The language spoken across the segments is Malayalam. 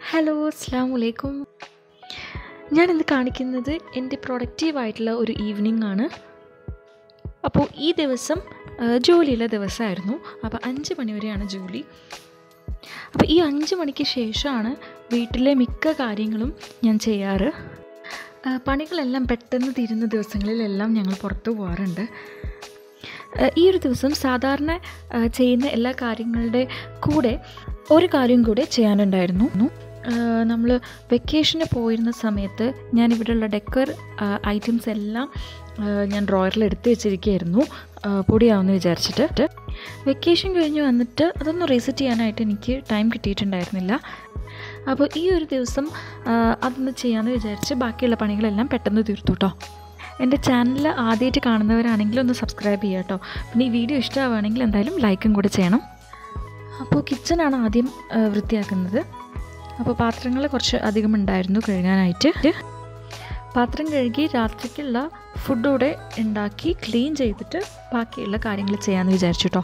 ഹലോ അസ്സാം വലൈക്കും ഞാനിന്ന് കാണിക്കുന്നത് എൻ്റെ പ്രൊഡക്റ്റീവായിട്ടുള്ള ഒരു ഈവനിങ് ആണ് അപ്പോൾ ഈ ദിവസം ആ, ജോലിയുള്ള ദിവസമായിരുന്നു അപ്പോൾ അഞ്ച് മണി വരെയാണ് ജോലി അപ്പോൾ ഈ അഞ്ച് മണിക്ക് ശേഷമാണ് വീട്ടിലെ മിക്ക കാര്യങ്ങളും ഞാൻ ചെയ്യാറ് ആ, പണികളെല്ലാം പെട്ടെന്ന് തീരുന്ന ദിവസങ്ങളിലെല്ലാം ഞങ്ങൾ പുറത്തു പോകാറുണ്ട് ആ, ഈ ഒരു ദിവസം സാധാരണ ആ, ചെയ്യുന്ന എല്ലാ കാര്യങ്ങളുടെ കൂടെ ഒരു കാര്യം കൂടെ ചെയ്യാനുണ്ടായിരുന്നു നമ്മൾ വെക്കേഷന് പോയിരുന്ന സമയത്ത് ഞാൻ ഇവിടെയുള്ള ഡെക്കർ ഐറ്റംസ് എല്ലാം ആ, ഞാൻ ഡ്രോയറിൽ എടുത്ത് വെച്ചിരിക്കുകയായിരുന്നു ആ, പൊടിയാവുമെന്ന് വിചാരിച്ചിട്ട് വെക്കേഷൻ കഴിഞ്ഞ് വന്നിട്ട് അതൊന്ന് റീസെറ്റ് ചെയ്യാനായിട്ട് എനിക്ക് ടൈം കിട്ടിയിട്ടുണ്ടായിരുന്നില്ല അപ്പോൾ ഈ ഒരു ദിവസം ആ, അതൊന്ന് ചെയ്യാമെന്ന് വിചാരിച്ച് ബാക്കിയുള്ള പണികളെല്ലാം പെട്ടെന്ന് തീർത്തു കേട്ടോ എൻ്റെ ചാനൽ ആദ്യമായിട്ട് കാണുന്നവരാണെങ്കിൽ ഒന്ന് സബ്സ്ക്രൈബ് ചെയ്യുക കേട്ടോ പിന്നെ ഈ വീഡിയോ ഇഷ്ടമാവുകയാണെങ്കിൽ എന്തായാലും ലൈക്കും കൂടെ ചെയ്യണം അപ്പോൾ കിച്ചണാണ് ആദ്യം ആ, വൃത്തിയാക്കുന്നത് അപ്പോൾ പാത്രങ്ങൾ കുറച്ച് അധികം ഉണ്ടായിരുന്നു കഴുകാനായിട്ട് പാത്രം കഴുകി രാത്രിക്കുള്ള ഫുഡൂടെ ഉണ്ടാക്കി ക്ലീൻ ചെയ്തിട്ട് ബാക്കിയുള്ള കാര്യങ്ങൾ ചെയ്യാമെന്ന് വിചാരിച്ചു കേട്ടോ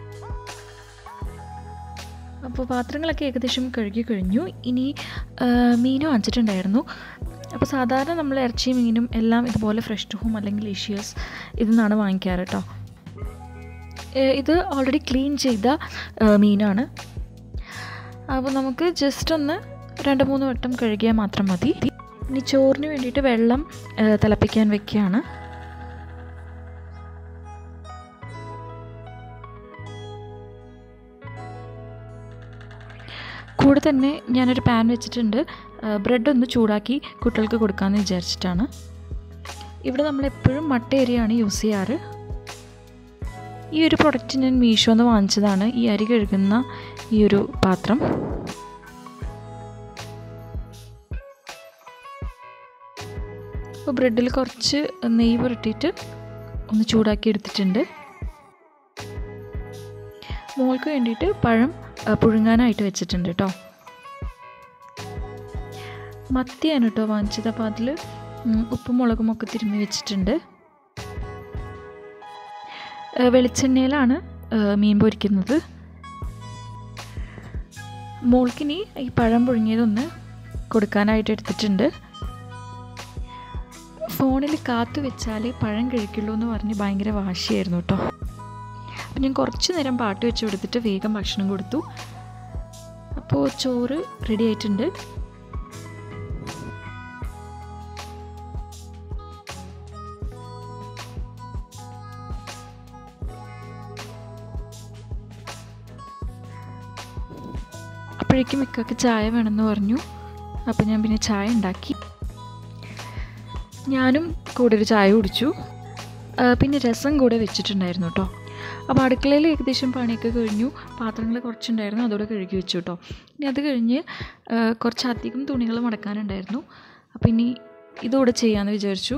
അപ്പോൾ പാത്രങ്ങളൊക്കെ ഏകദേശം കഴുകി കഴിഞ്ഞു ഇനി ആ, മീനും വാങ്ങിച്ചിട്ടുണ്ടായിരുന്നു അപ്പോൾ സാധാരണ നമ്മൾ ഇറച്ചി മീനും എല്ലാം ഇതുപോലെ ഫ്രഷ് ടു ഹോം അല്ലെങ്കിൽ ഇഷ്യൂസ് ഇതിൽ നിന്നാണ് വാങ്ങിക്കാറ് കേട്ടോ ഏ, ഇത് ഓൾറെഡി ക്ലീൻ ചെയ്ത ആ, മീനാണ് അപ്പോൾ നമുക്ക് ജസ്റ്റ് ഒന്ന് രണ്ട് മൂന്ന് വട്ടം കഴുകിയാൽ മാത്രം മതി ഇനി ചോറിന് വേണ്ടിയിട്ട് വെള്ളം ആ, തിളപ്പിക്കാൻ വെക്കുകയാണ് കൂടെ തന്നെ ഞാനൊരു പാൻ വെച്ചിട്ടുണ്ട് ബ്രെഡ് ഒന്ന് ചൂടാക്കി കുട്ടികൾക്ക് കൊടുക്കാമെന്ന് വിചാരിച്ചിട്ടാണ് ഇവിടെ നമ്മൾ എപ്പോഴും മട്ട അരിയാണ് യൂസ് ചെയ്യാറ് ഈ ഒരു പ്രൊഡക്റ്റ് ഞാൻ മീഷോന്ന് വാങ്ങിച്ചതാണ് ഈ അരി കഴുകുന്ന ഈ ഒരു പാത്രം അപ്പോൾ ബ്രെഡിൽ കുറച്ച് നെയ്യ് പുരട്ടിയിട്ട് ഒന്ന് ചൂടാക്കി എടുത്തിട്ടുണ്ട് മോൾക്ക് വേണ്ടിയിട്ട് പഴം ആ, പുഴുങ്ങാനായിട്ട് വെച്ചിട്ടുണ്ട് കേട്ടോ മത്തിയാണ് കേട്ടോ വാങ്ങിച്ചത് അപ്പോൾ അതിൽ ഉപ്പും മുളകും ഒക്കെ തിരുമ്മി വെച്ചിട്ടുണ്ട് ആ, വെളിച്ചെണ്ണയിലാണ് ആ, മീൻ പൊരിക്കുന്നത് മോൾക്കിനി ഈ പഴം പുഴുങ്ങിയതൊന്ന് കൊടുക്കാനായിട്ട് എടുത്തിട്ടുണ്ട് ഫോണിൽ കാത്തു വെച്ചാൽ പഴം കഴിക്കുള്ളൂ എന്ന് പറഞ്ഞ് ഭയങ്കര വാശിയായിരുന്നു കേട്ടോ അപ്പം ഞാൻ കുറച്ച് നേരം പാട്ട് വെച്ച് കൊടുത്തിട്ട് വേഗം ഭക്ഷണം കൊടുത്തു അപ്പോൾ ചോറ് റെഡി ആയിട്ടുണ്ട് അപ്പോഴേക്കും മിക്കക്ക് ചായ വേണമെന്ന് പറഞ്ഞു അപ്പോൾ ഞാൻ പിന്നെ ചായ ഉണ്ടാക്കി ഞാനും കൂടെ ഒരു ചായ കുടിച്ചു ആ, പിന്നെ രസം കൂടെ വെച്ചിട്ടുണ്ടായിരുന്നു കേട്ടോ അപ്പോൾ അടുക്കളയിൽ ഏകദേശം പണിയൊക്കെ കഴിഞ്ഞു പാത്രങ്ങൾ കുറച്ചുണ്ടായിരുന്നു അതോടെ കഴുകി വെച്ചു കേട്ടോ ഇനി അത് കഴിഞ്ഞ് ആ, കുറച്ചധികം തുണികൾ മടക്കാനുണ്ടായിരുന്നു അപ്പോൾ ഇനി ഇതോടെ ചെയ്യാമെന്ന് വിചാരിച്ചു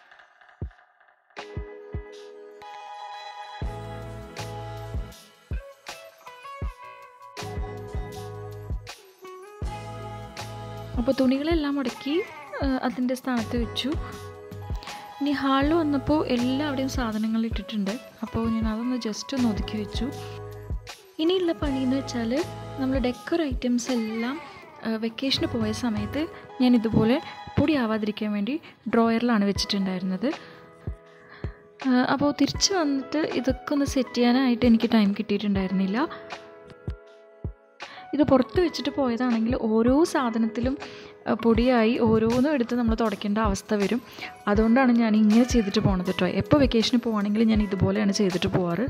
അപ്പോൾ തുണികളെല്ലാം മടക്കി അതിൻ്റെ സ്ഥാനത്ത് വെച്ചു ഇനി ഹാളിൽ വന്നപ്പോൾ എല്ലാവിടെയും സാധനങ്ങൾ ഇട്ടിട്ടുണ്ട് അപ്പോൾ ഞാൻ അതൊന്ന് ജസ്റ്റ് ഒന്ന് ഒതുക്കി വെച്ചു ഇനിയുള്ള പണി എന്ന് വെച്ചാൽ നമ്മൾ ഡെക്കർ ഐറ്റംസ് എല്ലാം വെക്കേഷന് പോയ സമയത്ത് ഞാൻ ഇതുപോലെ പൊടിയാവാതിരിക്കാൻ വേണ്ടി ഡ്രോയറിലാണ് വെച്ചിട്ടുണ്ടായിരുന്നത് ആ, അപ്പോൾ തിരിച്ച് വന്നിട്ട് ഇതൊക്കെ ഒന്ന് സെറ്റ് ചെയ്യാനായിട്ട് എനിക്ക് ടൈം കിട്ടിയിട്ടുണ്ടായിരുന്നില്ല ഇത് പുറത്ത് വെച്ചിട്ട് പോയതാണെങ്കിൽ ഓരോ സാധനത്തിലും ആ, പൊടിയായി ഓരോന്നും എടുത്ത് നമ്മൾ തുടയ്ക്കേണ്ട അവസ്ഥ വരും അതുകൊണ്ടാണ് ഞാൻ ഇങ്ങനെ ചെയ്തിട്ട് പോണത് കേട്ടോ എപ്പോൾ വെക്കേഷന് പോവാണെങ്കിൽ ഞാൻ ഇതുപോലെയാണ് ചെയ്തിട്ട് പോവാറ്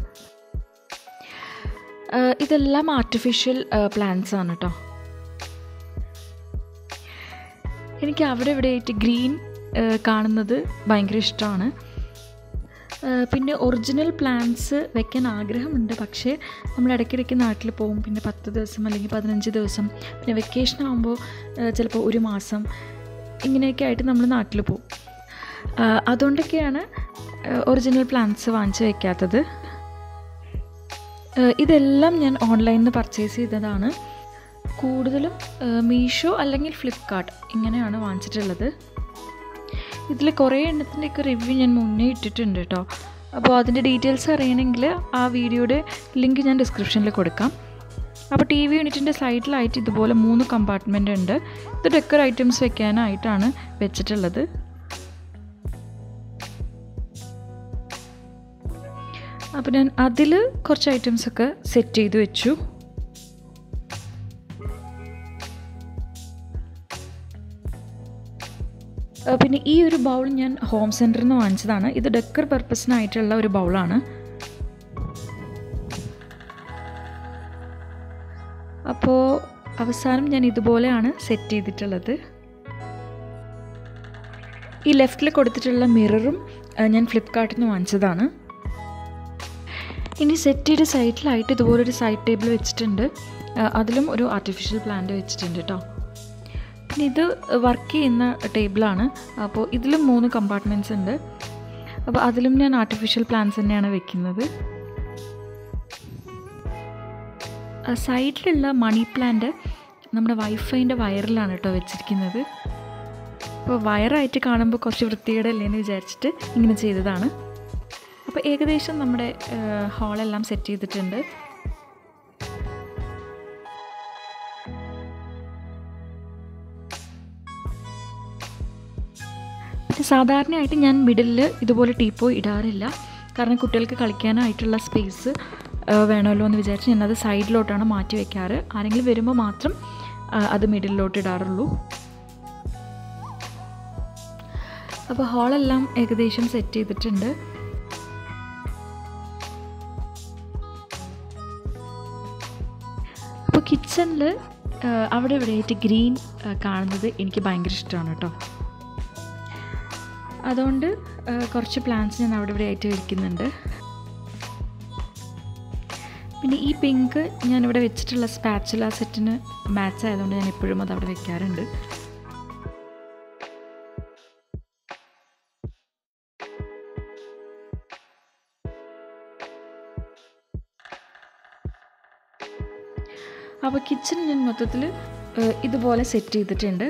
ആ, ഇതെല്ലാം ആർട്ടിഫിഷ്യൽ പ്ലാന്റ്സ് ആണ് കേട്ടോ എനിക്ക് അവിടെ ഇവിടെ ആയിട്ട് ഗ്രീൻ കാണുന്നത് ഭയങ്കര ഇഷ്ടമാണ് ആ, പിന്നെ ഒറിജിനൽ പ്ലാന്റ്സ് വെക്കാൻ ആഗ്രഹമുണ്ട് പക്ഷേ നമ്മൾ ഇടയ്ക്കിടയ്ക്ക് നാട്ടിൽ പോകും പിന്നെ പത്ത് ദിവസം അല്ലെങ്കിൽ പതിനഞ്ച് ദിവസം പിന്നെ വെക്കേഷൻ ആകുമ്പോൾ ചിലപ്പോൾ ഒരു മാസം ഇങ്ങനെയൊക്കെ ആയിട്ട് നമ്മൾ നാട്ടിൽ പോകും ആ, അതുകൊണ്ടൊക്കെയാണ് ഒറിജിനൽ പ്ലാന്റ്സ് വാങ്ങിച്ച് വെക്കാത്തത് ആ, ഇതെല്ലാം ഞാൻ ഓൺലൈനിൽ നിന്ന് പർച്ചേസ് ചെയ്തതാണ് കൂടുതലും ആ, മീഷോ അല്ലെങ്കിൽ ഫ്ലിപ്കാർട്ട് ഇങ്ങനെയാണ് വാങ്ങിച്ചിട്ടുള്ളത് ഇതിൽ കുറേ എണ്ണത്തിൻ്റെയൊക്കെ റിവ്യൂ ഞാൻ മുന്നേ ഇട്ടിട്ടുണ്ട് കേട്ടോ അപ്പോൾ അതിൻ്റെ ഡീറ്റെയിൽസ് അറിയണമെങ്കിൽ ആ വീഡിയോയുടെ ലിങ്ക് ഞാൻ ഡിസ്ക്രിപ്ഷനിൽ കൊടുക്കാം അപ്പോൾ ടി വി യൂണിറ്റിൻ്റെ സൈഡിലായിട്ട് ഇതുപോലെ മൂന്ന് കമ്പാർട്ട്മെൻ്റ് ഉണ്ട് ഇത് ഡെക്കർ ഐറ്റംസ് വെക്കാനായിട്ടാണ് വെച്ചിട്ടുള്ളത് അപ്പോൾ ഞാൻ അതിൽ കുറച്ച് ഐറ്റംസൊക്കെ സെറ്റ് ചെയ്ത് വെച്ചു പിന്നെ ഈ ഒരു ബൗൾ ഞാൻ ഹോം സെൻറ്ററിൽ നിന്ന് വാങ്ങിച്ചതാണ് ഇത് ഡെക്കർ പർപ്പസിനായിട്ടുള്ള ഒരു ബൗളാണ് അപ്പോൾ അവസാനം ഞാൻ ഇതുപോലെയാണ് സെറ്റ് ചെയ്തിട്ടുള്ളത് ഈ ലെഫ്റ്റിൽ കൊടുത്തിട്ടുള്ള മിററും ഞാൻ ഫ്ലിപ്കാർട്ടിൽ നിന്ന് വാങ്ങിച്ചതാണ് ഇനി സെറ്റ് ചെയ്ത സൈഡിലായിട്ട് ഇതുപോലൊരു സൈഡ് ടേബിൾ വെച്ചിട്ടുണ്ട് അതിലും ഒരു ആർട്ടിഫിഷ്യൽ പ്ലാന്റ് വെച്ചിട്ടുണ്ട് കേട്ടോ പിന്നെ ഇത് വർക്ക് ചെയ്യുന്ന ടേബിളാണ് അപ്പോൾ ഇതിലും മൂന്ന് കമ്പാർട്ട്മെൻറ്റ്സ് ഉണ്ട് അപ്പോൾ അതിലും ഞാൻ ആർട്ടിഫിഷ്യൽ പ്ലാന്റ്സ് തന്നെയാണ് വെക്കുന്നത് സൈഡിലുള്ള മണി പ്ലാന്റ് നമ്മുടെ വൈഫൈൻ്റെ വയറിലാണ് കേട്ടോ വെച്ചിരിക്കുന്നത് അപ്പോൾ വയറായിട്ട് കാണുമ്പോൾ കുറച്ച് വൃത്തികേടല്ലേ എന്ന് വിചാരിച്ചിട്ട് ഇങ്ങനെ ചെയ്തതാണ് അപ്പോൾ ഏകദേശം നമ്മുടെ ഹാളെല്ലാം സെറ്റ് ചെയ്തിട്ടുണ്ട് പിന്നെ സാധാരണയായിട്ട് ഞാൻ മിഡിലിൽ ഇതുപോലെ ടീപ്പോ ഇടാറില്ല കാരണം കുട്ടികൾക്ക് കളിക്കാനായിട്ടുള്ള സ്പേസ് വേണമല്ലോ എന്ന് വിചാരിച്ച് ഞാനത് സൈഡിലോട്ടാണ് മാറ്റി വയ്ക്കാറ് ആരെങ്കിലും വരുമ്പോൾ മാത്രം അത് മിഡിലിലോട്ട് ഇടാറുള്ളൂ അപ്പോൾ ഹാളെല്ലാം ഏകദേശം സെറ്റ് ചെയ്തിട്ടുണ്ട് അപ്പോൾ കിച്ചണിൽ അവിടെ ഇവിടെയായിട്ട് ഗ്രീൻ കാണുന്നത് എനിക്ക് ഭയങ്കര ഇഷ്ടമാണ് കേട്ടോ അതുകൊണ്ട് കുറച്ച് പ്ലാന്റ്സ് ഞാൻ അവിടെ ഇവിടെ ആയിട്ട് വയ്ക്കുന്നുണ്ട് പിന്നെ ഈ പിങ്ക് ഞാനിവിടെ വെച്ചിട്ടുള്ള സ്പാച്ചുല സെറ്റിന് മാച്ച് ആയതുകൊണ്ട് ഞാൻ എപ്പോഴും അത് അവിടെ വെക്കാറുണ്ട് അപ്പോൾ കിച്ചൺ ഞാൻ മൊത്തത്തിൽ ഇതുപോലെ സെറ്റ് ചെയ്തിട്ടുണ്ട്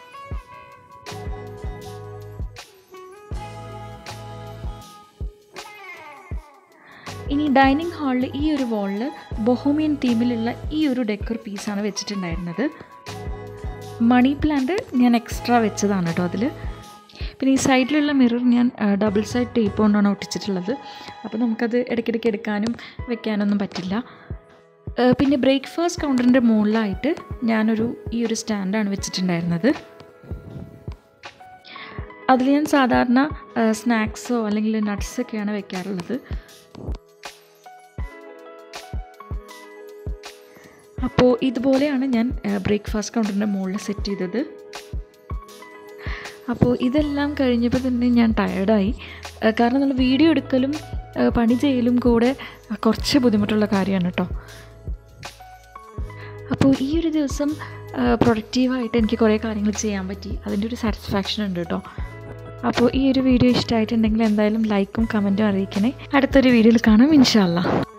ഇനി ഡൈനിങ് ഹാളിൽ ഈ ഒരു വാളിൽ ബൊഹോമിയൻ തീമിലുള്ള ഈ ഒരു ഡെക്കർ പീസാണ് വെച്ചിട്ടുണ്ടായിരുന്നത് മണി പ്ലാന്റ് ഞാൻ എക്സ്ട്രാ വെച്ചതാണ് കേട്ടോ അതിൽ പിന്നെ ഈ സൈഡിലുള്ള മിറർ ഞാൻ ഡബിൾ സൈഡ് ടേപ്പ് കൊണ്ടാണ് ഒട്ടിച്ചിട്ടുള്ളത് അപ്പോൾ നമുക്കത് ഇടയ്ക്കിടയ്ക്ക് എടുക്കാനും വെക്കാനൊന്നും പറ്റില്ല പിന്നെ ബ്രേക്ക്ഫാസ്റ്റ് കൗണ്ടറിൻ്റെ മുകളിലായിട്ട് ഞാനൊരു ഈ ഒരു സ്റ്റാൻഡാണ് വെച്ചിട്ടുണ്ടായിരുന്നത് അതിൽ ഞാൻ സാധാരണ സ്നാക്സോ അല്ലെങ്കിൽ നട്ട്സൊക്കെയാണ് വെക്കാറുള്ളത് അപ്പോൾ ഇതുപോലെയാണ് ഞാൻ ബ്രേക്ക്ഫാസ്റ്റ് കൗണ്ടറിൻ്റെ മുകളിൽ സെറ്റ് ചെയ്തത് അപ്പോൾ ഇതെല്ലാം കഴിഞ്ഞപ്പോൾ തന്നെ ഞാൻ ടയർഡായി കാരണം നമ്മൾ വീഡിയോ എടുക്കലും പണി ചെയ്യലും കൂടെ കുറച്ച് ബുദ്ധിമുട്ടുള്ള കാര്യമാണ് കേട്ടോ അപ്പോൾ ഈ ഒരു ദിവസം പ്രൊഡക്റ്റീവായിട്ട് എനിക്ക് കുറേ കാര്യങ്ങൾ ചെയ്യാൻ പറ്റി അതിൻ്റെ ഒരു സാറ്റിസ്ഫാക്ഷൻ ഉണ്ട് കേട്ടോ അപ്പോൾ ഈ ഒരു വീഡിയോ ഇഷ്ടമായിട്ടുണ്ടെങ്കിൽ എന്തായാലും ലൈക്കും കമൻറ്റും അറിയിക്കണേ അടുത്തൊരു വീഡിയോയിൽ കാണാം ഇൻഷാല്ല